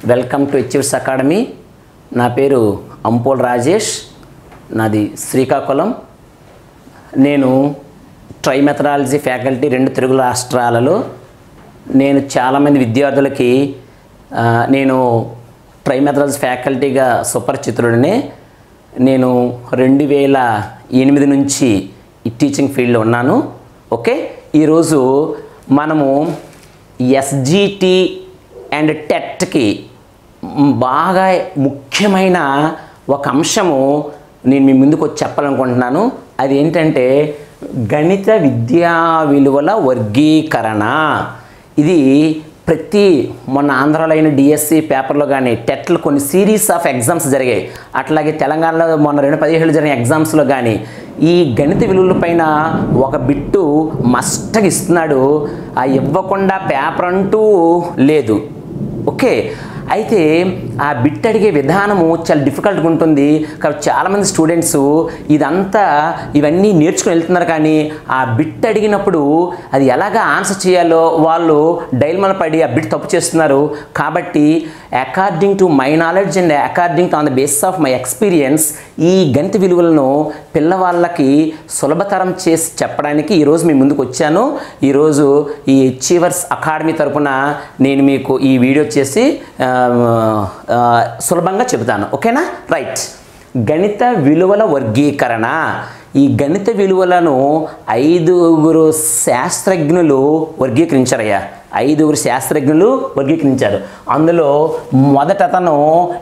welcome to achieves academy నా పేరు అంపోల్ రాజేష్ నాది శ్రీకాకుళం నేను ట్రై మెథడాలజీ ఫ్యాకల్టీ రెండు తెలుగు రాష్ట్రాలలో నేను చాలామంది విద్యార్థులకి ఆ, నేను ట్రై మెథడాలజీ ఫ్యాకల్టీగా సుపరిచితుడిని నేను రెండు వేల ఎనిమిది నుంచి ఈ టీచింగ్ ఫీల్డ్లో ఉన్నాను ఓకే ఈరోజు మనము ఎస్జిటి అండ్ టెట్కి బాగా ముఖ్యమైన ఒక అంశము నేను మీ ముందుకు వచ్చి చెప్పాలనుకుంటున్నాను అది ఏంటంటే గణిత విద్యా విలువల వర్గీకరణ ఇది ప్రతి మొన్న ఆంధ్రాలో అయిన డిఎస్సి పేపర్లో కానీ టెట్లు కొన్ని సిరీస్ ఆఫ్ ఎగ్జామ్స్ జరిగాయి అట్లాగే తెలంగాణలో మొన్న రెండు పదిహేడు జరిగిన ఎగ్జామ్స్లో కానీ ఈ గణిత విలువల పైన ఒక బిట్టు మస్ట్గా ఇస్తున్నాడు ఆ ఇవ్వకుండా పేపర్ అంటూ లేదు ఓకే అయితే ఆ బిట్ అడిగే విధానము చాలా డిఫికల్ట్గా ఉంటుంది కాబట్టి చాలామంది స్టూడెంట్స్ ఇదంతా ఇవన్నీ నేర్చుకుని వెళ్తున్నారు కానీ ఆ బిట్ అడిగినప్పుడు అది ఎలాగ ఆన్సర్ చేయాలో వాళ్ళు డైల్మల పడి ఆ బిట్ తప్పు చేస్తున్నారు కాబట్టి according to my knowledge and according to on the basis of my experience ఈ గణిత విలువలను పిల్లవాళ్ళకి సులభతరం చేసి చెప్పడానికి ఈరోజు మీ ముందుకు వచ్చాను ఈరోజు ఈ అచీవర్స్ అకాడమీ తరపున నేను మీకు ఈ వీడియో చేసి ఆ, ఆ, సులభంగా చెబుతాను ఓకేనా రైట్ గణిత విలువల వర్గీకరణ ఈ గణిత విలువలను ఐదుగురు శాస్త్రజ్ఞులు వర్గీకరించారయ్యా ఐదుగురు శాస్త్రజ్ఞులు వర్గీకరించారు అందులో మొదటతను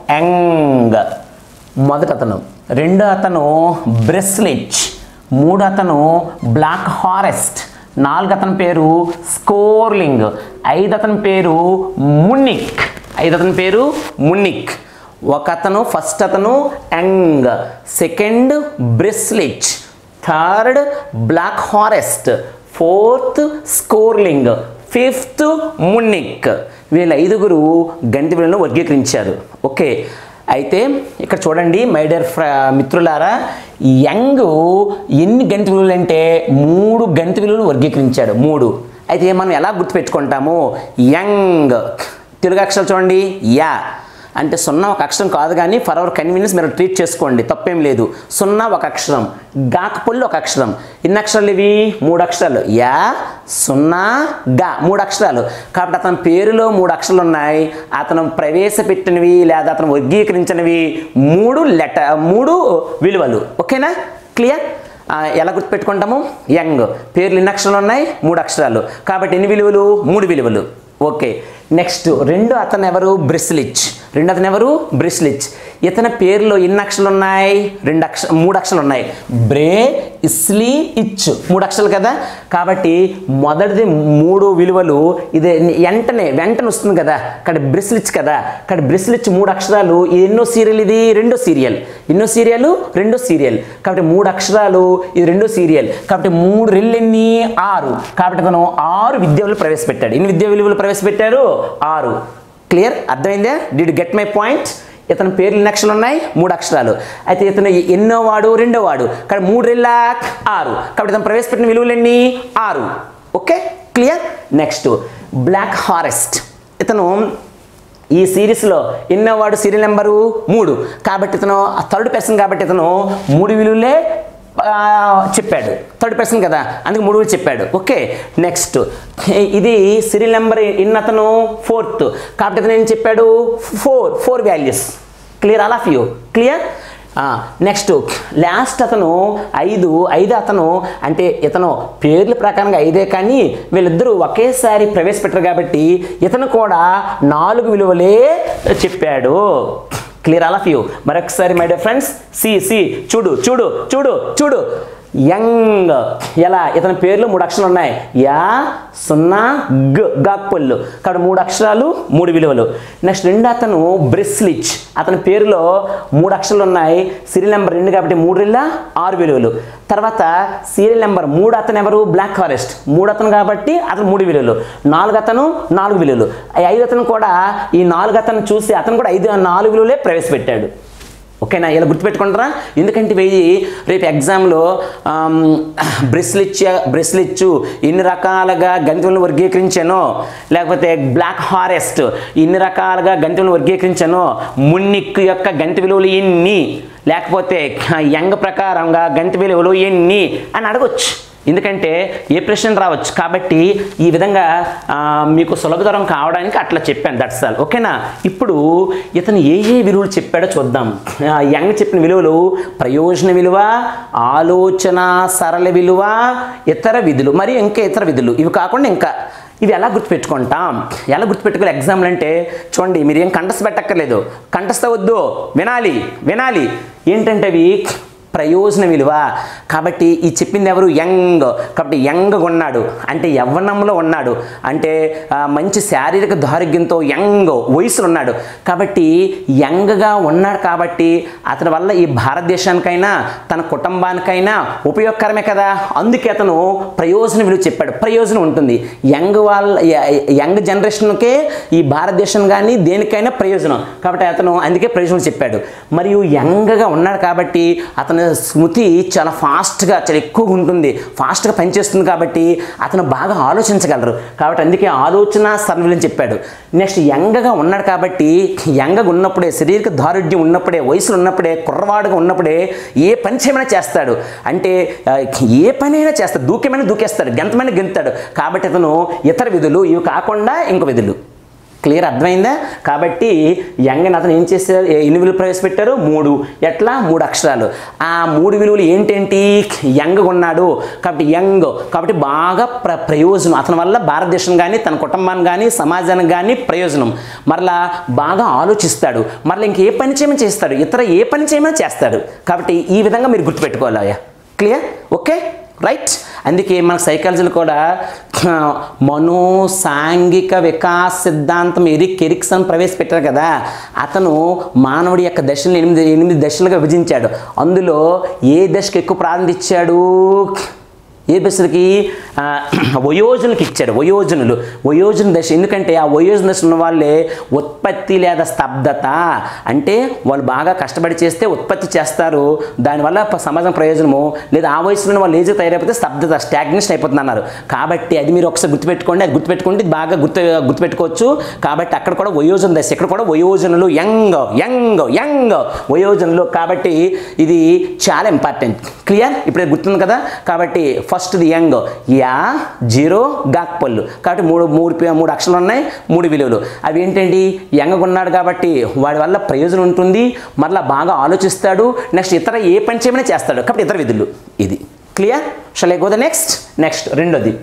యంగ్ మొదట అతను రెండో అతను బ్రెస్లిచ్ మూడు అతను బ్లాక్ హారెస్ట్ నాలుగు అతని పేరు స్కోర్లింగ్ ఐదు అతని పేరు మున్నిక్ ఐదు అతని పేరు మున్నిక్ ఒక అతను ఫస్ట్ అతను young second Breslich third black హారెస్ట్ ఫోర్త్ స్కోర్లింగ్ ఫిఫ్త్ మున్నిక్ వీళ్ళ ఐదుగురు గణిత విలువలను వర్గీకరించారు ఓకే అయితే ఇక్కడ చూడండి మై డియర్ ఫ్ర మిత్రులారా యంగ్ ఎన్ని గణిత విలువలు అంటే మూడు గణిత విలువలు వర్గీకరించాడు మూడు అయితే మనం ఎలా గుర్తుపెట్టుకుంటాము యంగ్ తెలుగు అక్షరాలు చూడండి యా అంటే సున్నా ఒక అక్షరం కాదు కానీ ఫర్ అవర్ కన్వీనియన్స్ మీరు ట్రీట్ చేసుకోండి తప్పేం లేదు సున్నా ఒక అక్షరం గాకపొల్లి ఒక అక్షరం ఎన్ని అక్షరాలు ఇవి మూడు అక్షరాలు యా సున్నా గా మూడు అక్షరాలు కాబట్టి అతని పేరులో మూడు అక్షరాలు ఉన్నాయి అతను ప్రవేశపెట్టినవి లేదా అతను వర్గీకరించినవి మూడు లెట మూడు విలువలు ఓకేనా క్లియర్ ఆ, ఎలా గుర్తుపెట్టుకుంటాము యంగ్ పేర్లు ఎన్ని అక్షరాలు ఉన్నాయి మూడు అక్షరాలు కాబట్టి ఎన్ని విలువలు మూడు విలువలు ఓకే నెక్స్ట్ రెండు అతను ఎవరు బ్రిస్లిచ్ రెండు అతను ఎవరు బ్రిస్లిచ్ ఇతని పేరులో ఎన్ని అక్షరాలు ఉన్నాయి రెండు అక్ష మూడు అక్షరాలు ఉన్నాయి బ్రే ఇస్లీ ఇచ్ మూడు అక్షరాలు కదా కాబట్టి మొదటిది మూడు విలువలు ఇది వెంటనే వెంటనే వస్తుంది కదా ఇక్కడ బ్రిస్లిచ్ కదా ఇక్కడ బ్రిస్లిచ్ మూడు అక్షరాలు ఇది ఎన్నో సీరియల్ ఇది రెండో సీరియల్ ఎన్నో సీరియల్ రెండో సీరియల్ కాబట్టి మూడు అక్షరాలు ఇది రెండో సీరియల్ కాబట్టి మూడు రెళ్ళు ఎన్ని ఆరు కాబట్టి అతను ఆరు విద్యలు ప్రవేశపెట్టాడు ఎన్ని విద్యా విలువలు ప్రవేశపెట్టారు ఆరు క్లియర్ అర్థమైందా డిడ్ గెట్ మై పాయింట్ ఇతని పేర్లు ఎన్ని అక్షరాలు ఉన్నాయి మూడు అక్షరాలు అయితే ఇతను ఎన్నో వాడు రెండో వాడు కానీ మూడు రెళ్ళ ఆరు కాబట్టి ఇతను ప్రవేశపెట్టిన విలువలు ఎన్ని ఆరు ఓకే క్లియర్ నెక్స్ట్ బ్లాక్ హారెస్ట్ ఇతను ఈ సిరీస్లో ఎన్నో వాడు సీరియల్ నెంబరు మూడు కాబట్టి ఇతను థర్డ్ పర్సన్ కాబట్టి ఇతను మూడు విలువలే ఆ, చెప్పాడు థర్డ్ పర్సన్ కదా అందుకే మూడు విలువలు చెప్పాడు ఓకే నెక్స్ట్ ఇది సీరియల్ నెంబర్ ఎన్ని అతను ఫోర్త్ కాబట్టి ఇతను ఏం చెప్పాడు four four values clear all of you clear next last అతను ఐదు ఐదు అతను అంటే ఇతను పేర్ల ప్రకారంగా ఐదే కానీ వీళ్ళిద్దరూ ఒకేసారి ప్రవేశపెట్టారు కాబట్టి ఇతను కూడా నాలుగు విలువలే చెప్పాడు క్లియర్ ఆల్ ఆఫ్ యూ మరొకసారి my dear friends see see చూడు చూడు చూడు చూడు యంగ్ ఎలా ఇతని పేర్లు మూడు అక్షరాలు ఉన్నాయి యా సున్నా గ గాక్పొల్లు కాబట్టి మూడు అక్షరాలు మూడు విలువలు నెక్స్ట్ రెండు అతను బ్రిస్లిచ్ అతని పేరులో మూడు అక్షరాలు ఉన్నాయి సీరియల్ నెంబర్ రెండు కాబట్టి మూడు రెళ్ళ ఆరు విలువలు తర్వాత సీరియల్ నెంబర్ మూడు అతను ఎవరు బ్లాక్ ఫారెస్ట్ మూడు అతను కాబట్టి అతను మూడు విలువలు నాలుగు అతను నాలుగు విలువలు ఈ ఐదు అతను కూడా ఈ నాలుగు అతను చూసి అతను కూడా ఐదు నాలుగు విలువలే ప్రవేశపెట్టాడు ఓకేనా ఇలా గుర్తుపెట్టుకుంటారా ఎందుకంటే ఇవి రేపు ఎగ్జామ్లో బ్రెస్లిచ్ బ్రెస్లిచ్చు ఎన్ని రకాలుగా గణితంలో వర్గీకరించానో లేకపోతే బ్లాక్ హారెస్ట్ ఇన్ని రకాలుగా గణితంలో వర్గీకరించానో మున్నిక్ యొక్క గణిత విలువలు ఎన్ని లేకపోతే యంగ్ ప్రకారంగా గణిత విలువలు ఎన్ని అని అడగొచ్చు ఎందుకంటే ఏ ప్రశ్న రావచ్చు కాబట్టి ఈ విధంగా ఆ, మీకు సులభతరం కావడానికి అట్లా చెప్పాను దట్స్ ఆల్ ఓకేనా ఇప్పుడు ఇతను ఏ ఏ విలువలు చెప్పాడో చూద్దాం ఆ, యంగ్ చెప్పిన విలువలు ప్రయోజన విలువ ఆలోచన సరళ విలువ ఇతర విధులు మరి ఇంకా ఇతర విధులు ఇవి కాకుండా ఇంకా ఇవి ఎలా గుర్తుపెట్టుకుంటాం ఎలా గుర్తుపెట్టుకోవాలి ఎగ్జామ్లు అంటే చూడండి మీరు ఏం కంటస్థ పెట్టక్కర్లేదు కంటస్థ వద్దు వినాలి వినాలి ఏంటంటే అవి ప్రయోజన విలువ కాబట్టి ఈ చెప్పింది ఎవరు యంగ్ కాబట్టి యంగ్ ఉన్నాడు అంటే యవ్వనంలో ఉన్నాడు అంటే ఆ, మంచి శారీరక దారుగ్యంతో యంగ్ వయసులో ఉన్నాడు కాబట్టి యంగ్గా ఉన్నాడు కాబట్టి అతని వల్ల ఈ భారతదేశానికైనా తన కుటుంబానికైనా ఉపయోగకరమే కదా అందుకే అతను ప్రయోజన విలువ చెప్పాడు ప్రయోజనం ఉంటుంది యంగ్ వాళ్ళ య- యంగ్ జనరేషన్కే ఈ భారతదేశం కానీ దేనికైనా ప్రయోజనం కాబట్టి అతను అందుకే ప్రయోజనం చెప్పాడు మరియు యంగ్గా ఉన్నాడు కాబట్టి అతని స్మృతి చాలా ఫాస్ట్గా చాలా ఎక్కువగా ఉంటుంది ఫాస్ట్గా పనిచేస్తుంది కాబట్టి అతను బాగా ఆలోచించగలరు కాబట్టి అందుకే ఆలోచన సర్వీలని చెప్పాడు నెక్స్ట్ యంగ్గా ఉన్నాడు కాబట్టి యంగ్గా ఉన్నప్పుడే శారీరక దారుఢ్యం ఉన్నప్పుడే వయసులో ఉన్నప్పుడే కుర్రవాడుగా ఉన్నప్పుడే ఏ పని చేయమైనా చేస్తాడు అంటే ఆ, ఏ పనైనా చేస్తాడు దూకేమైనా దూకేస్తాడు గెంతమైనా గెంతాడు కాబట్టి అతను ఇతర విధులు ఇవి కాకుండా ఇంకో విధులు క్లియర్ అర్థమైందా కాబట్టి యంగ్ అని అతను ఏం చేశారు ఏ- ఎన్ని విలువలు ప్రవేశపెట్టారు మూడు ఎట్లా మూడు అక్షరాలు ఆ మూడు విలువలు ఏంటేంటి యంగ్ ఉన్నాడు కాబట్టి యంగ్ కాబట్టి బాగా ప్ర ప్రయోజనం అతని వల్ల భారతదేశం కానీ తన కుటుంబానికి కానీ సమాజానికి కానీ ప్రయోజనం మరలా బాగా ఆలోచిస్తాడు మరలా ఇంకే పని చేయమని చేస్తాడు ఇతర ఏ పని చేయమని చేస్తాడు కాబట్టి ఈ విధంగా మీరు గుర్తుపెట్టుకోవాలి క్లియర్ ఓకే రైట్ అందుకే మన సైకాలజీలో కూడా ఆ, మనో సాంఘిక వికాస్ సిద్ధాంతం ఎరిక్ ఎరిక్సన్ ప్రవేశపెట్టారు కదా అతను మానవుడి యొక్క దశలను ఎనిమిది ఎనిమిది దశలుగా విభజించాడు అందులో ఏ దశకు ఎక్కువ ప్రాధాన్యత ఇచ్చాడు ఏ దశలకి ఆ, వయోజనులకు ఇచ్చాడు వయోజనులు వయోజన దశ ఎందుకంటే ఆ వయోజన దశ ఉన్న వాళ్ళే ఉత్పత్తి లేదా స్తబ్దత అంటే వాళ్ళు బాగా కష్టపడి చేస్తే ఉత్పత్తి చేస్తారు దానివల్ల ప- సమాజం ప్రయోజనము లేదా ఆ వయసులో వాళ్ళు లేజీ తయారైపోతే స్తబ్దత స్టాగ్నేషన్ అయిపోతుంది అన్నారు కాబట్టి అది మీరు ఒకసారి గుర్తుపెట్టుకోండి అది గుర్తుపెట్టుకుంటే ఇది బాగా గుర్తు గుర్తుపెట్టుకోవచ్చు కాబట్టి అక్కడ కూడా వయోజన దశ ఇక్కడ కూడా వయోజనులు యంగ్ యంగ్ యంగ్ వయోజనులు కాబట్టి ఇది చాలా ఇంపార్టెంట్ క్లియర్ ఇప్పుడు గుర్తుంది కదా కాబట్టి ఫస్ట్ది యంగ్ యా జీరో గాక్ పళ్ళు కాబట్టి మూడు మూడు పే- మూడు అక్షరాలు ఉన్నాయి మూడు విలువలు అవి ఏంటండి యంగ్ ఉన్నాడు కాబట్టి వాడి వల్ల ప్రయోజనం ఉంటుంది మరలా బాగా ఆలోచిస్తాడు నెక్స్ట్ ఇతర ఏ పని చేయమైనా చేస్తాడు కాబట్టి ఇతర విధులు ఇది clear shall I go the next next రెండోది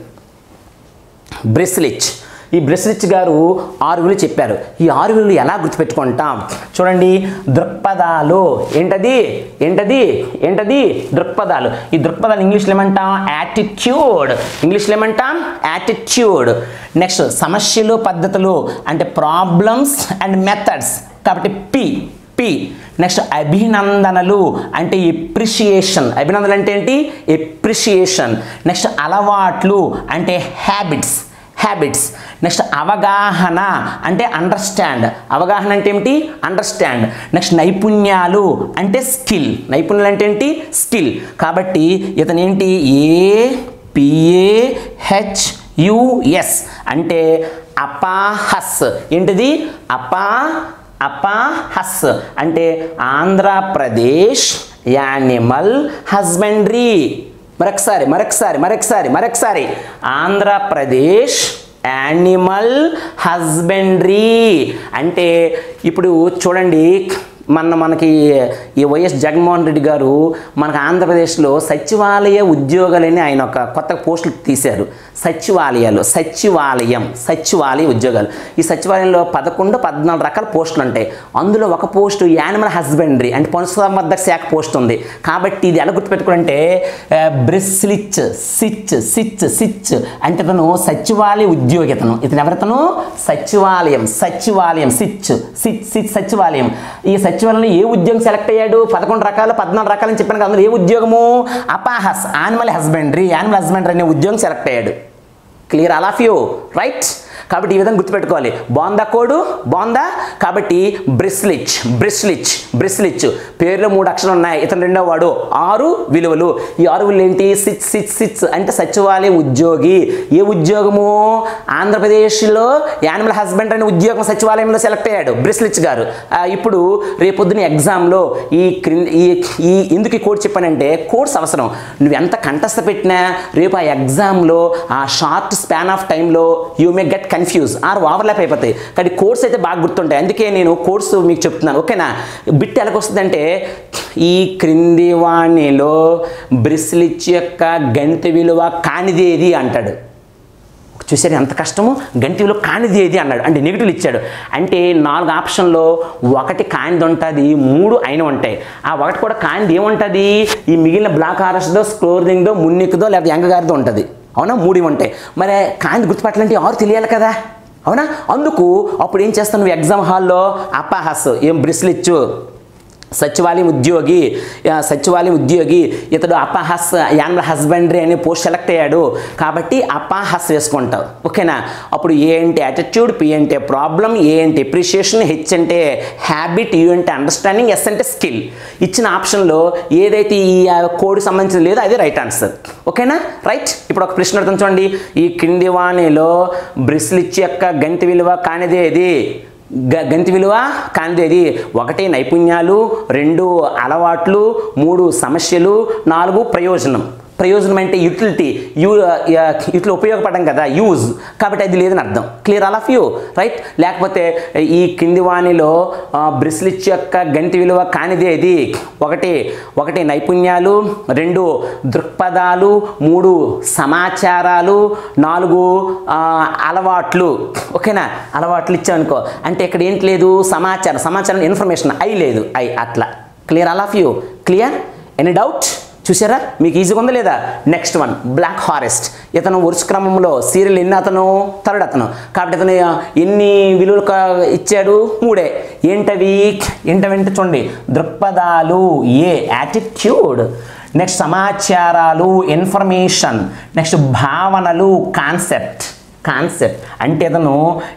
బ్రెస్లిచ్ ఈ బ్రెస్లిచ్ గారు ఆరు విలువలు చెప్పారు ఈ ఆరు విలువలు ఎలా గుర్తుపెట్టుకుంటాం చూడండి దృక్పథాలు ఏంటది ఏంటది ఏంటది దృక్పథాలు ఈ దృక్పథాలు ఇంగ్లీష్లో ఏమంటాం యాటిట్యూడ్ ఇంగ్లీష్లో ఏమంటాం యాటిట్యూడ్ నెక్స్ట్ సమస్యలు పద్ధతులు అంటే ప్రాబ్లమ్స్ అండ్ మెథడ్స్ కాబట్టి పి పి నెక్స్ట్ అభినందనలు అంటే ఎప్రిషియేషన్ అభినందనలు అంటే ఏంటి ఎప్రిషియేషన్ నెక్స్ట్ అలవాట్లు అంటే హ్యాబిట్స్ హ్యాబిట్స్ నెక్స్ట్ అవగాహన అంటే అండర్స్టాండ్ అవగాహన అంటే ఏమిటి అండర్స్టాండ్ నెక్స్ట్ నైపుణ్యాలు అంటే స్కిల్ నైపుణ్యాలు అంటే ఏంటి స్కిల్ కాబట్టి ఇతను ఏంటి ఏ పిఏ హెచ్ యుఎస్ అంటే అపాహస్ ఏంటిది అపా అపాహస్ అంటే ఆంధ్రప్రదేశ్ యానిమల్ హస్బెండరీ మరొకసారి మరొకసారి మరొకసారి మరొకసారి ఆంధ్రప్రదేశ్ యానిమల్ హస్బెండరీ అంటే ఇప్పుడు చూడండి మన మనకి ఈ వైఎస్ జగన్మోహన్ రెడ్డి గారు మనకు ఆంధ్రప్రదేశ్లో సచివాలయ ఉద్యోగాలని ఆయన ఒక కొత్త పోస్టులు తీశారు సచివాలయాలు సచివాలయం సచివాలయ ఉద్యోగాలు ఈ సచివాలయంలో పదకొండు పద్నాలుగు రకాల పోస్టులు ఉంటాయి అందులో ఒక పోస్టు యానిమల్ హస్బెండరీ అంటే పశుసంవర్ధక శాఖ పోస్ట్ ఉంది కాబట్టి ఇది ఎలా గుర్తుపెట్టుకోవాలంటే బ్రెస్లిచ్ సిచ్ సిచ్ సిచ్ అంటే ఇతను సచివాలయ ఉద్యోగి ఇతను ఇతను ఎవరితను సచివాలయం సచివాలయం సిచ్ సిచ్ సిచ్ సచివాలయం ఈ సచివాలయంలో ఏ ఉద్యోగం సెలెక్ట్ అయ్యాడు పదకొండు రకాలు పద్నాలుగు రకాలు అని చెప్పాను కదా అందులో ఏ ఉద్యోగము అపాహస్ యానిమల్ హస్బెండరీ యానిమల్ హస్బెండరీ అనే ఉద్యోగం సెలెక్ట్ అయ్యాడు clear all of you right కాబట్టి ఈ విధంగా గుర్తుపెట్టుకోవాలి బాందా కోడు బాందా కాబట్టి బ్రిస్లిచ్ బ్రిస్లిచ్ బ్రిస్లిచ్ పేరులో మూడు అక్షరాలు ఉన్నాయి ఇతను రెండో వాడు ఆరు విలువలు ఈ ఆరు విలువలు ఏంటి సిచ్ సిచ్ సిచ్ అంటే సచివాలయం ఉద్యోగి ఏ ఉద్యోగము ఆంధ్రప్రదేశ్లో యానిమల్ హస్బెండ్ అనే ఉద్యోగం సచివాలయంలో సెలెక్ట్ అయ్యాడు బ్రిస్లిచ్ గారు ఆ, ఇప్పుడు రేపొద్దున ఎగ్జామ్లో ఈ క్రింద ఈ ఈ ఎందుకు ఈ కోడ్ చెప్పానంటే కోడ్స్ అవసరం నువ్వు ఎంత కంఠస్థ పెట్టినా రేపు ఆ ఎగ్జామ్లో ఆ షార్ట్ స్పాన్ ఆఫ్ టైంలో you may get confuse or overlap అయిపోతాయి కానీ కోర్స్ అయితే బాగా గుర్తుంటాయి అందుకే నేను కోర్స్ మీకు చెప్తున్నాను ఓకేనా బిట్ ఎలాగొస్తుందంటే ఈ క్రింది వాణిలో బ్రిస్లిచ్ యొక్క గణిత విలువ కానిదేది అంటాడు చూసారు ఎంత కష్టము గంటిలో కానిది ఏది అన్నాడు అంటే నెగిటివ్లు ఇచ్చాడు అంటే నాలుగు ఆప్షన్లో ఒకటి కానిది ఉంటుంది మూడు అయిన ఉంటాయి ఆ ఒకటి కూడా కానిది ఏముంటుంది ఈ మిగిలిన బ్లాక్ ఆర్ఎస్దో స్క్రోరింగ్దో మున్నిక్దో లేకపోతే ఎంగగారిదో ఉంటుంది అవునా మూడు ఇవి ఉంటాయి మరి కానిది గుర్తుపట్టాలంటే ఆరు తెలియాలి కదా అవునా అందుకు అప్పుడు ఏం చేస్తాను నువ్వు ఎగ్జామ్ హాల్లో అపాహస్ ఏం బ్రిస్లిచ్చు సచివాలయం ఉద్యోగి ఆ, సచివాలయం ఉద్యోగి ఇతడు అపాహస్ యానిమల్ హస్బెండరీ అనే పోస్ట్ సెలెక్ట్ అయ్యాడు కాబట్టి అపాహస్ వేసుకుంటావు ఓకేనా అప్పుడు ఏ అంటే యాటిట్యూడ్ పి అంటే ప్రాబ్లం ఏ అంటే ఎప్రిషియేషన్ హెచ్ అంటే హ్యాబిట్ యూ అంటే అండర్స్టాండింగ్ ఎస్ అంటే స్కిల్ ఇచ్చిన ఆప్షన్లో ఏదైతే ఈ కోడ్ సంబంధించింది లేదో అదే రైట్ ఆన్సర్ ఓకేనా రైట్ ఇప్పుడు ఒక ప్రశ్న అర్థం చూడండి ఈ కింది వాణిలో బ్రిస్లిచ్ యొక్క గణిత విలువ కానిదే ఇది గ గణిత విలువ కాందేది ఒకటి నైపుణ్యాలు రెండు అలవాట్లు మూడు సమస్యలు నాలుగు ప్రయోజనం ప్రయోజనం అంటే యూటిలిటీ యూ ఇట్లా ఉపయోగపడడం కదా యూజ్ కాబట్టి అది లేదని అర్థం clear all of you right లేకపోతే ఈ కింది వాణిలో బ్రిస్లిచ్ యొక్క గణిత విలువ కానిదే ఇది ఒకటి ఒకటి నైపుణ్యాలు రెండు దృక్పథాలు మూడు సమాచారాలు నాలుగు ఆ, అలవాట్లు ఓకేనా అలవాట్లు ఇచ్చామనుకో అంటే ఇక్కడ ఏంటి లేదు సమాచారం సమాచారం ఇన్ఫర్మేషన్ ఐ లేదు ఐ అట్లా clear all of you clear any doubt చూసారా మీకు ఈజీగా ఉందా లేదా నెక్స్ట్ వన్ బ్లాక్ హారెస్ట్ ఇతను వరుస క్రమంలో సీరియల్ ఎన్ని అతను థర్డ్ అతను కాబట్టి ఇతను ఎన్ని విలువలు క- ఇచ్చాడు మూడే ఏంటవి ఏంటవంటే చూడండి దృక్పథాలు ఏ యాటిట్యూడ్ నెక్స్ట్ సమాచారాలు ఇన్ఫర్మేషన్ నెక్స్ట్ భావనలు కాన్సెప్ట్ కాన్సెప్ట్ అంటే అతను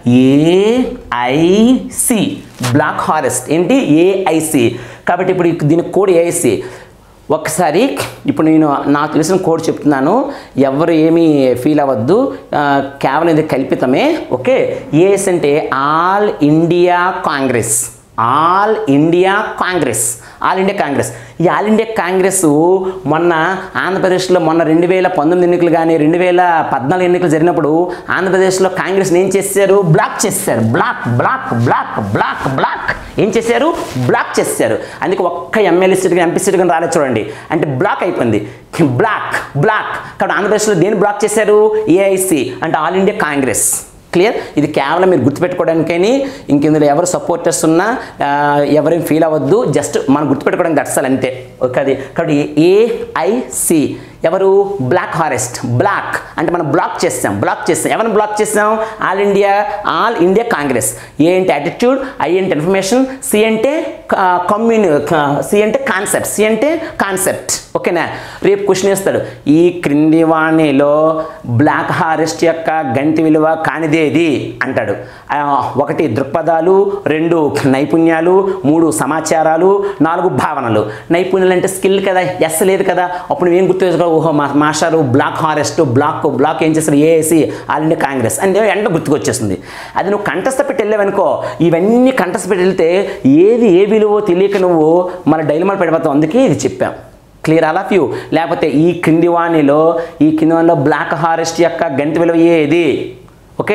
ఏఐసి బ్లాక్ హారెస్ట్ ఏంటి ఏఐసి కాబట్టి ఇప్పుడు దీని కోడ్ ఏఐసి ఒకసారి ఇప్పుడు నేను నాకు తెలిసిన కోడ్ చెప్తున్నాను ఎవరు ఏమీ ఫీల్ అవ్వద్దు ఆ, కేవలం ఇది కల్పితమే ఓకే ఏఎస్ అంటే all India Congress all India Congress all India Congress ఈ ఆల్ ఇండియా కాంగ్రెస్ మొన్న ఆంధ్రప్రదేశ్లో మొన్న రెండు వేల పంతొమ్మిది ఎన్నికలు కానీ రెండు వేల పద్నాలుగు ఎన్నికలు జరిగినప్పుడు ఆంధ్రప్రదేశ్లో కాంగ్రెస్ని ఏం చేశారు బ్లాక్ చేశారు block block block block block ఏం చేశారు బ్లాక్ చేశారు అందుకే ఒక్క ఎమ్మెల్యే సీట్ కానీ ఎంపీ సీట్ కానీ రాలేదు చూడండి అంటే బ్లాక్ అయిపోయింది బ్లాక్ బ్లాక్ కాబట్టి ఆంధ్రప్రదేశ్లో దేని బ్లాక్ చేశారు ఏఐసి అంటే ఆల్ ఇండియా కాంగ్రెస్ క్లియర్ ఇది కేవలం మీరు గుర్తుపెట్టుకోవడానికని ఇంకెందులో ఎవరు సపోర్టర్స్ ఉన్నా ఆ, ఎవరేం ఫీల్ అవ్వద్దు జస్ట్ మనం గుర్తుపెట్టుకోవడానికి దట్సాలి అంతే ఓకే అది కాబట్టి ఏఐసి ఎవరు బ్లాక్ హారెస్ట్ బ్లాక్ అంటే మనం బ్లాక్ చేస్తాం బ్లాక్ చేస్తాం ఎవరిని బ్లాక్ చేస్తాం all India all India Congress A అంటే యాటిట్యూడ్ ఐ అంటే ఇన్ఫర్మేషన్ సి అంటే కమ్యూని సి అంటే కాన్సెప్ట్ సి అంటే కాన్సెప్ట్ ఓకేనా రేపు క్వశ్చన్ వేస్తాడు ఈ క్రింది వాణిలో బ్లాక్ హారెస్ట్ యొక్క గంటి విలువ కానిదేది అంటాడు ఆ, ఒకటి దృక్పథాలు రెండు నైపుణ్యాలు మూడు సమాచారాలు నాలుగు భావనలు నైపుణ్యాలు అంటే స్కిల్ కదా ఎస్ లేదు కదా అప్పుడు నువ్వేం గుర్తు వేసుకో ఓహో మా మాస్టారు బ్లాక్ హారెస్ట్ బ్లాక్ బ్లాక్ ఏం చేస్తారు ఏఏసి ఆల్ ఇండియా కాంగ్రెస్ అంటే ఎండ గుర్తుకొచ్చేస్తుంది అది నువ్వు కంఠస్థ పెట్టి వెళ్ళావనుకో ఇవన్నీ కంఠస్థ పెట్టి వెళ్తే ఏది ఏ విలువో తెలియక నువ్వు మన డైలమాలు పడిపోతావు అందుకే ఇది చెప్పాం క్లియర్ ఆల్ ఆఫ్ యూ లేకపోతే ఈ క్రింది వాణిలో ఈ కింది వాణిలో బ్లాక్ హారెస్ట్ యొక్క గంట విలువ ఏది ఓకే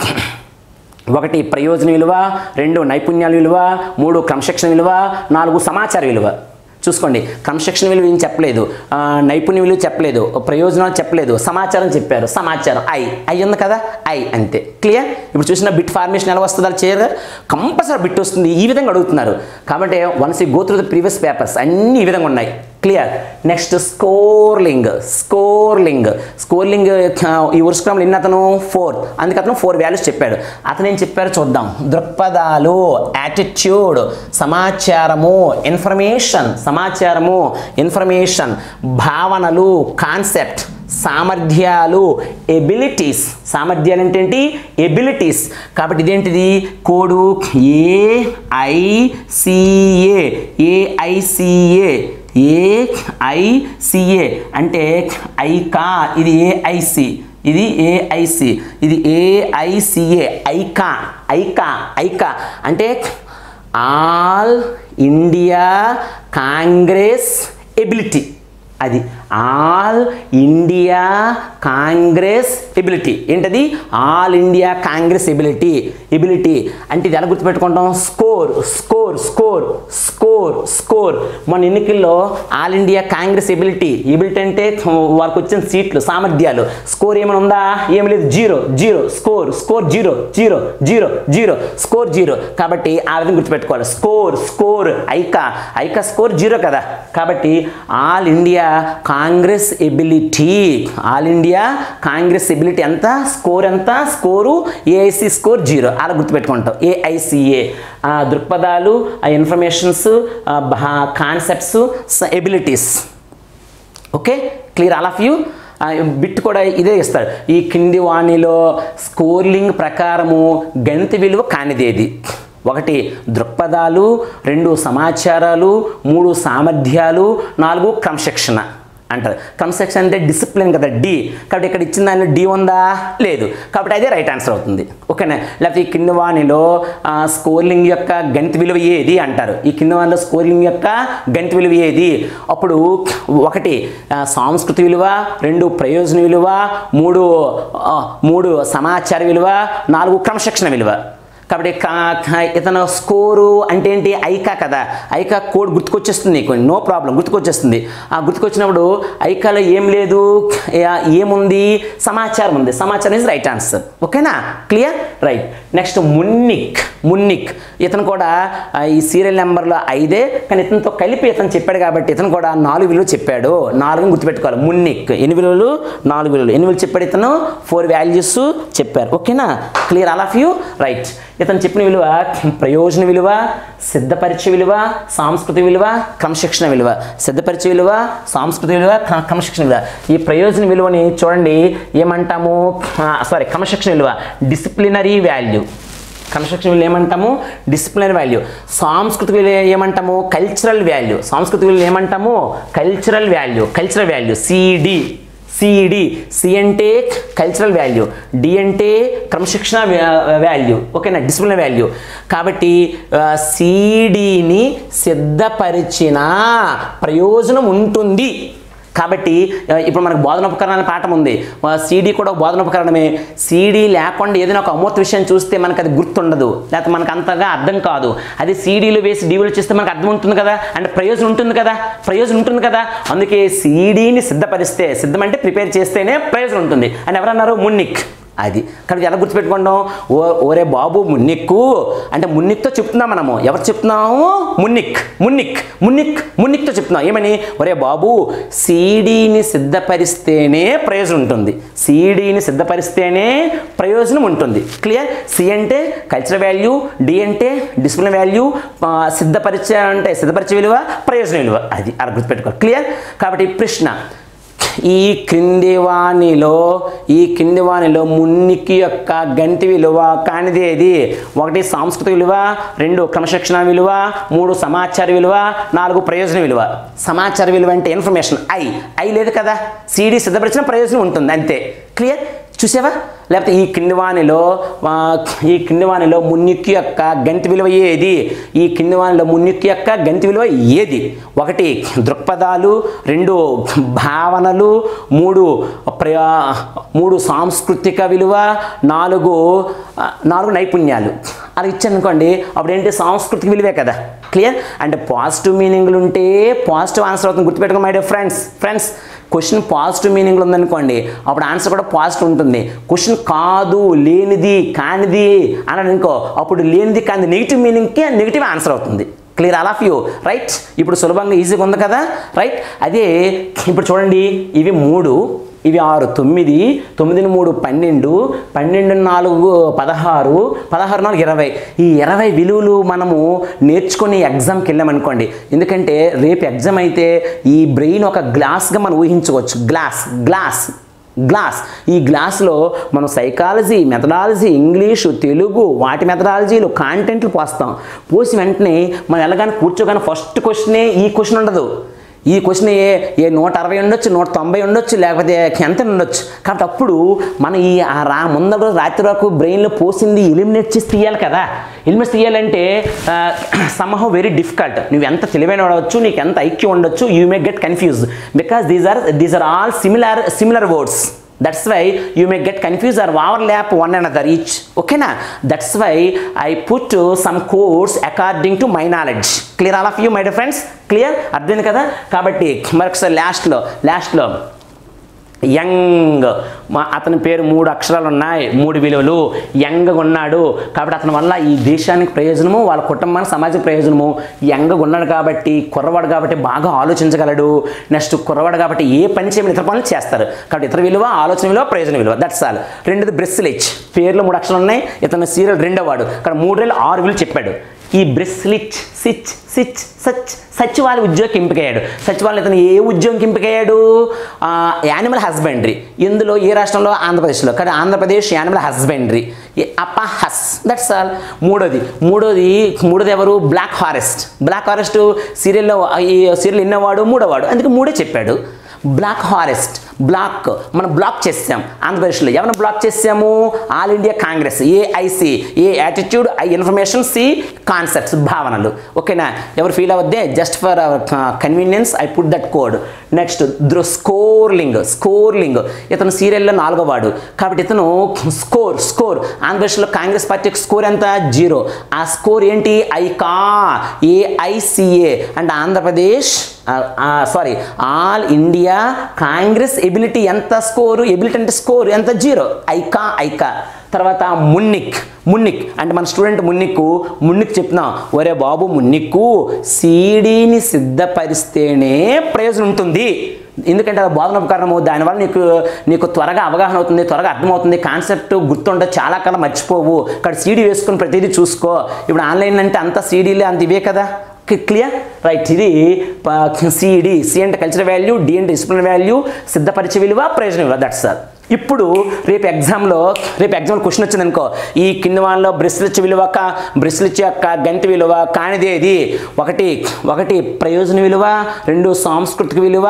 ఒకటి ప్రయోజన విలువ రెండు నైపుణ్యాల విలువ మూడు క్రమశిక్షణ విలువ నాలుగు సమాచార విలువ చూసుకోండి క్రమశిక్షణ విలువ ఏం చెప్పలేదు ఆ, నైపుణ్య విలువ చెప్పలేదు ప్రయోజనాలు చెప్పలేదు సమాచారం చెప్పారు సమాచారం ఐ ఐ ఉంది కదా ఐ అంతే క్లియర్ ఇప్పుడు చూసిన బిట్ ఫార్మేషన్ ఎలా వస్తుందో చేయరు కంపల్సరీ బిట్ వస్తుంది ఈ విధంగా అడుగుతున్నారు కాబట్టి once we go through the previous papers అన్నీ ఈ విధంగా ఉన్నాయి క్లియర్ నెక్స్ట్ స్కోర్లింగ్ స్కోర్లింగ్ స్కోర్లింగ్ ఈ వరుసక్రమంలో ఎన్ని అతను ఫోర్ అందుకే అతను ఫోర్ వాల్యూస్ చెప్పాడు అతను ఏం చెప్పారో చూద్దాం దృక్పథాలు యాటిట్యూడ్ సమాచారము ఇన్ఫర్మేషన్ సమాచారము ఇన్ఫర్మేషన్ భావనలు కాన్సెప్ట్ సామర్థ్యాలు ఎబిలిటీస్ సామర్థ్యాలు అంటే ఏంటి ఎబిలిటీస్ కాబట్టి ఇదేంటిది కోడు ఏఐసిఏ ఏఐసిఏ ఏఐసిఏ అంటే ఐకా ఇది ఏఐసి ఇది ఏఐసి ఇది ఏఐసిఏ ఐకా ఐకా ఐకా అంటే ఆల్ ఇండియా కాంగ్రెస్ ఎబిలిటీ అది ఆల్ ఇండియా కాంగ్రెస్ ఎబిలిటీ ఏంటది all India Congress ability ability అంటే ఇది ఎలా గుర్తుపెట్టుకుంటాం score score score score score మన ఎన్నికల్లో all India Congress ability ability అంటే వారికి వచ్చిన సీట్లు సామర్థ్యాలు స్కోర్ ఏమైనా ఉందా ఏమి లేదు zero zero score score zero zero zero zero score zero కాబట్టి ఆ విధంగా గుర్తుపెట్టుకోవాలి స్కోర్ స్కోర్ ఐకా ఐకా స్కోర్ జీరో కదా కాబట్టి all India Congress ability all India Congress ability ఎంత స్కోర్ ఎంత స్కోరు ఏఐసి స్కోర్ జీరో అలా గుర్తుపెట్టుకుంటాం ఏఐసిఏ దృక్పథాలు ఆ informations concepts abilities okay clear all of you bit కూడా ఇదే ఇస్తాడు ఈ కింది వాణిలో స్కోర్లింగ్ ప్రకారము గణిత విలువ కానిదేది ఒకటి దృక్పథాలు రెండు సమాచారాలు మూడు సామర్థ్యాలు నాలుగు క్రమశిక్షణ అంటారు క్రమశిక్షణ అంటే డిసిప్లిన్ కదా డి కాబట్టి ఇక్కడ ఇచ్చిన దానిలో డి ఉందా లేదు కాబట్టి అదే రైట్ ఆన్సర్ అవుతుంది ఓకేనా లేకపోతే ఈ కింద వాణిలో ఆ, స్కోర్లింగ్ యొక్క గణిత విలువ ఏది అంటారు ఈ కింద వాణిలో స్కోర్లింగ్ యొక్క గణిత విలువ ఏది అప్పుడు ఒకటి ఆ, సాంస్కృతిక విలువ రెండు ప్రయోజన విలువ మూడు ఆ, మూడు సమాచార విలువ నాలుగు క్రమశిక్షణ విలువ కాబట్టి కా- కా- ఇతను స్కోరు అంటే ఏంటి ఐకా కదా ఐకా కోడ్ గుర్తుకొచ్చేస్తుంది నీకు నో ప్రాబ్లం గుర్తుకొచ్చేస్తుంది ఆ గుర్తుకొచ్చినప్పుడు ఐకాలో ఏం లేదు ఏ- ఏముంది సమాచారం ఉంది సమాచారం ఇస్ రైట్ ఆన్సర్ ఓకేనా clear right next Munnik Munnik ఇతను కూడా ఆ, ఈ సీరియల్ నెంబర్లో ఐదే కానీ ఇతనితో కలిపి ఇతను చెప్పాడు కాబట్టి ఇతను కూడా నాలుగు విలువలు చెప్పాడు నాలుగు గుర్తుపెట్టుకోవాలి మున్నిక్ ఎన్ని విలువలు నాలుగు విలువలు ఎన్ని విలువలు చెప్పాడు ఇతను ఫోర్ వాల్యూస్ చెప్పారు ఓకేనా clear all of you right ఇతను చెప్పిన విలువ ప్రయోజన విలువ సిద్ధపరిచే విలువ సాంస్కృతిక విలువ క్రమశిక్షణ విలువ సిద్ధపరిచే విలువ సాంస్కృతిక విలువ క్ర- క్రమశిక్షణ విలువ ఈ ప్రయోజన విలువని చూడండి ఏమంటాము సారీ క్రమశిక్షణ విలువ డిసిప్లినరీ వాల్యూ క్రమశిక్షణ విలువ ఏమంటాము డిసిప్లినరీ వాల్యూ సాంస్కృతిక విలువ ఏమంటాము కల్చరల్ వాల్యూ సాంస్కృతిక విలువ ఏమంటాము cultural value cultural value CD CD C అంటే కల్చరల్ వాల్యూ డి అంటే క్రమశిక్షణ వాల్యూ ఓకేనా డిసిప్లిన్ వాల్యూ కాబట్టి సిడిని సిద్ధపరిచిన ప్రయోజనం ఉంటుంది కాబట్టి ఆ, ఇప్పుడు మనకు బోధనోపకరణ పాఠం ఉంది సీడీ కూడా ఒక బోధనోపకరణమే సీడీ లేకుండా ఏదైనా ఒక అమూర్త విషయం చూస్తే మనకు అది గుర్తుండదు లేకపోతే మనకు అంతగా అర్థం కాదు అది సీడీలు వేసి డీవీలు చేస్తే మనకు అర్థం ఉంటుంది కదా అంటే ప్రయోజనం ఉంటుంది కదా ప్రయోజనం ఉంటుంది కదా అందుకే సీడీని సిద్ధపరిస్తే సిద్ధం అంటే ప్రిపేర్ చేస్తేనే ప్రయోజనం ఉంటుంది అని ఎవరన్నారు మున్నిక్ అది కాబట్టి ఎలా గుర్తుపెట్టుకుంటాం ఓ ఓరే బాబు మున్నిక్కు అంటే మున్నిక్తో చెప్తున్నాం మనము ఎవరు చెప్తున్నాము మున్నిక్ మున్నిక్ మున్నిక్ మున్నిక్తో చెప్తున్నాం ఏమని ఒరే బాబు సీడీని సిద్ధపరిస్తేనే ప్రయోజనం ఉంటుంది సీడీని సిద్ధపరిస్తేనే ప్రయోజనం ఉంటుంది క్లియర్ సి అంటే కల్చరల్ వాల్యూ డి అంటే డిసిప్లిన్ వాల్యూ సిద్ధపరిచే అంటే సిద్ధపరిచే విలువ ప్రయోజన విలువ అది అలా గుర్తుపెట్టుకో క్లియర్ కాబట్టి ప్రశ్న ఈ క్రింది వాణిలో ఈ క్రింది వాణిలో మున్నికి యొక్క గంటి విలువ కానిది ఏది ఒకటి సాంస్కృతిక విలువ రెండు క్రమశిక్షణ విలువ మూడు సమాచార విలువ నాలుగు ప్రయోజన విలువ సమాచార విలువ అంటే ఇన్ఫర్మేషన్ ఐ ఐ లేదు కదా సిడి సిద్ధపరిచిన ప్రయోజనం ఉంటుంది అంతే క్లియర్ చూసావా లేకపోతే ఈ కింది వాణిలో ఆ, ఈ కింది వాణిలో మున్నిక్కి యొక్క గంటి విలువ ఏది ఈ కింది వాణిలో మున్నిక్కి యొక్క గంటి విలువ ఏది ఒకటి దృక్పథాలు రెండు భావనలు మూడు ప్రయా మూడు సాంస్కృతిక విలువ నాలుగు ఆ, నాలుగు నైపుణ్యాలు అలా ఇచ్చాను అనుకోండి అప్పుడు ఏంటి సాంస్కృతిక విలువే కదా క్లియర్ అంటే పాజిటివ్ మీనింగ్లు ఉంటే పాజిటివ్ ఆన్సర్ అవుతుంది గుర్తుపెట్టుకో my dear friends friends question positive మీనింగ్లో ఉందనుకోండి అప్పుడు ఆన్సర్ కూడా పాజిటివ్ ఉంటుంది క్వశ్చన్ కాదు లేనిది కానిది అని అనుకో అప్పుడు లేనిది కానిది నెగిటివ్ మీనింగ్కి నెగిటివ్ ఆన్సర్ అవుతుంది clear all of you right ఇప్పుడు సులభంగా ఈజీగా ఉంది కదా రైట్ అదే ఇప్పుడు చూడండి ఇవి మూడు ఇవి ఆరు తొమ్మిది తొమ్మిది మూడు పన్నెండు పన్నెండు నాలుగు పదహారు పదహారు నాలుగు ఇరవై ఈ ఇరవై విలువలు మనము నేర్చుకొని ఎగ్జామ్కి వెళ్ళామనుకోండి ఎందుకంటే రేపు ఎగ్జామ్ అయితే ఈ బ్రెయిన్ ఒక గ్లాస్గా మనం ఊహించుకోవచ్చు గ్లాస్ గ్లాస్ గ్లాస్ ఈ గ్లాస్లో మనం సైకాలజీ మెథడాలజీ ఇంగ్లీషు తెలుగు వాటి మెథడాలజీలు కాంటెంట్లు పోస్తాం పోసి వెంటనే మనం ఎలాగానే కూర్చోగానే ఫస్ట్ క్వశ్చనే ఈ క్వశ్చన్ ఉండదు ఈ క్వశ్చన్ ఏ ఏ నూట అరవై ఉండొచ్చు నూట తొంభై ఉండొచ్చు లేకపోతే ఎంత ఉండొచ్చు కాబట్టి అప్పుడు మనం ఈ ఆ రా ముందర రోజు రాత్రి వరకు బ్రెయిన్లో పోసింది ఎలిమినేట్ చేసి తీయాలి కదా ఎలిమినేట్ తీయాలంటే సమ్హౌ వెరీ డిఫికల్ట్ నువ్వు ఎంత తెలివైన ఉండవచ్చు నీకు ఎంత ఐక్యం ఉండొచ్చు you may get confuse because these are these are all similar similar words that's why you may get confuse or over lap one and other each ఓకేనా that's why I put some course according to my knowledge clear all of you my dear friends clear అర్థమైంది కదా కాబట్టి మరొకసారి లాస్ట్లో లాస్ట్లో young మా అతని పేరు మూడు అక్షరాలు ఉన్నాయి మూడు విలువలు యంగ్గా ఉన్నాడు కాబట్టి అతని వల్ల ఈ దేశానికి ప్రయోజనము వాళ్ళ కుటుంబానికి సమాజ ప్రయోజనము యంగ్గా ఉన్నాడు కాబట్టి కుర్రవాడు కాబట్టి బాగా ఆలోచించగలడు నెక్స్ట్ కుర్రవాడు కాబట్టి ఏ పని చేయమని ఇతర పనులు చేస్తారు కాబట్టి ఇతర విలువ ఆలోచన విలువ ప్రయోజన విలువ దట్స్ ఆల్ రెండోది బ్రెస్లిచ్ పేర్లో మూడు అక్షరాలు ఉన్నాయి ఇతను సీరియల్ రెండో వాడు ఇక్కడ మూడు వేలు ఆరు విలువ చెప్పాడు ఈ బ్రెస్లిచ్ సిచ్ సిచ్ సచ్ సచివాలయ ఉద్యోగం ఎంపికయ్యాడు సచివాలయం ఇతను ఏ ఉద్యోగం ఎంపికయ్యాడు యానిమల్ హస్బెండరీ ఇందులో ఏ రాష్ట్రంలో ఆంధ్రప్రదేశ్లో కానీ ఆంధ్రప్రదేశ్ యానిమల్ హస్బెండరీ అప్ప హస్ దట్స్ ఆల్ మూడోది మూడోది మూడోది ఎవరు బ్లాక్ ఫారెస్ట్ బ్లాక్ ఫారెస్ట్ సీరియల్లో ఈ సీరియల్ విన్నవాడు మూడోవాడు అందుకే మూడే చెప్పాడు బ్లాక్ ఫారెస్ట్ బ్లాక్ మనం బ్లాక్ చేసాం ఆంధ్రప్రదేశ్లో ఎవరిని బ్లాక్ చేసాము all India Congress AIC A attitude I information C concepts భావనలు ఓకేనా ఎవరు ఫీల్ అవద్దే just for convenience I put that code next ద్రో స్కోర్లింగ్ స్కోర్లింగ్ ఇతను సీరియల్లో నాలుగో వాడు కాబట్టి ఇతను స్కోర్ స్కోర్ ఆంధ్రప్రదేశ్లో కాంగ్రెస్ పార్టీకి స్కోర్ ఎంత జీరో ఆ స్కోర్ ఏంటి AICA AICA and Andhra Pradesh sorry all India Congress ability ఎంత స్కోరు ఎబిలిటీ అంటే స్కోర్ ఎంత జీరో ఐకా ఐకా తర్వాత మున్నిక్ మున్నిక్ అంటే మన స్టూడెంట్ మున్నిక్కు మున్నిక్ చెప్తున్నాం ఒరే బాబు మున్నిక్కు సీడీని సిద్ధపరిస్తేనే ప్రయోజనం ఉంటుంది ఎందుకంటే అది బోధనోపకరణము దానివల్ల నీకు నీకు త్వరగా అవగాహన అవుతుంది త్వరగా అర్థమవుతుంది కాన్సెప్ట్ గుర్తుండదు చాలా కాలం మర్చిపోవు ఇక్కడ సీడీ వేసుకుని ప్రతిదీ చూసుకో ఇప్పుడు ఆన్లైన్ అంటే అంత సీడీలే అంత ఇవే కదా క్లియర్ రైట్ ఇది సిడి సి అంటే కల్చరల్ వాల్యూ డి అంటే డిసిప్లిన్ వాల్యూ సిద్ధపరిచే విలువ ప్రయోజన విలువ దట్స్ సార్ ఇప్పుడు రేపు ఎగ్జామ్లో రేపు ఎగ్జామ్లో క్వశ్చన్ వచ్చింది అనుకో ఈ కింద వాళ్ళలో బ్రిస్లిచ్ విలువ బ్రిస్లిచ్ యొక్క గంతి విలువ కానిదేది ఒకటి ఒకటి ప్రయోజన విలువ రెండు సాంస్కృతిక విలువ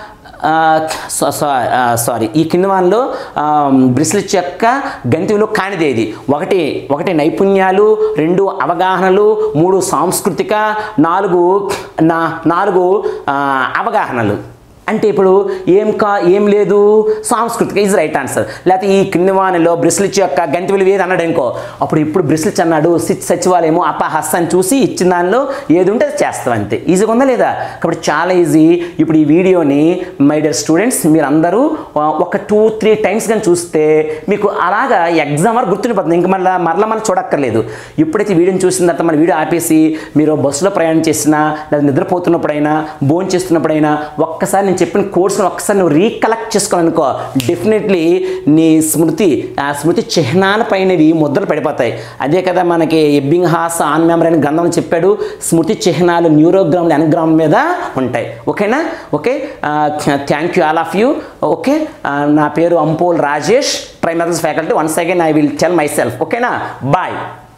సారీ ఈ కింద వాళ్ళలో బ్రిస్లిచ్ యొక్క గంతి విలువ కానిదేది ఒకటి ఒకటి నైపుణ్యాలు రెండు అవగాహనలు మూడు సాంస్కృతిక నాలుగు నా నాలుగు ఆ, అవగాహనలు అంటే ఇప్పుడు ఏం కా ఏం లేదు సాంస్కృతిక ఈజ్ రైట్ ఆన్సర్ లేకపోతే ఈ కింది వానిలో బ్రిస్లిచ్ యొక్క గంటి విలువ ఏది అన్నాడు అనుకో అప్పుడు ఇప్పుడు బ్రిస్లిచ్ అన్నాడు సిచ్ సచివాలయము అప్ప హస్ అని చూసి ఇచ్చిన దానిలో ఏది ఉంటే అది చేస్తాం అంతే ఈజీగా ఉందా లేదా కాబట్టి చాలా ఈజీ ఇప్పుడు ఈ వీడియోని మై డియర్ స్టూడెంట్స్ మీరు అందరూ ఆ, ఒక టూ త్రీ టైమ్స్ కానీ చూస్తే మీకు అలాగా ఎగ్జామ్ వరకు గుర్తుండిపోతుంది ఇంకా మళ్ళీ మరలా మనం చూడక్కర్లేదు ఎప్పుడైతే ఈ వీడియోని చూసిన తర్వాత మన వీడియో ఆపేసి మీరు బస్సులో ప్రయాణం చేసినా లేదా నిద్రపోతున్నప్పుడైనా భోజనం చేస్తున్నప్పుడైనా ఒక్కసారి నేను చెప్పిన కోర్సును ఒక్కసారి నువ్వు రీకలెక్ట్ చేసుకోవాలనుకో డెఫినెట్లీ నీ స్మృతి ఆ స్మృతి చిహ్నాల పైనవి ముద్రలు పడిపోతాయి అదే కదా మనకి ఎబ్బింగ్ హాస్ ఆన్ మెమరీ అని గ్రంథంలో చెప్పాడు స్మృతి చిహ్నాలు న్యూరోగ్రామ్లు ఎనగ్రామ్ మీద ఉంటాయి ఓకేనా okay thank you all of you okay నా పేరు Ampol Rajesh primary faculty once again I will tell myself ఓకేనా బాయ్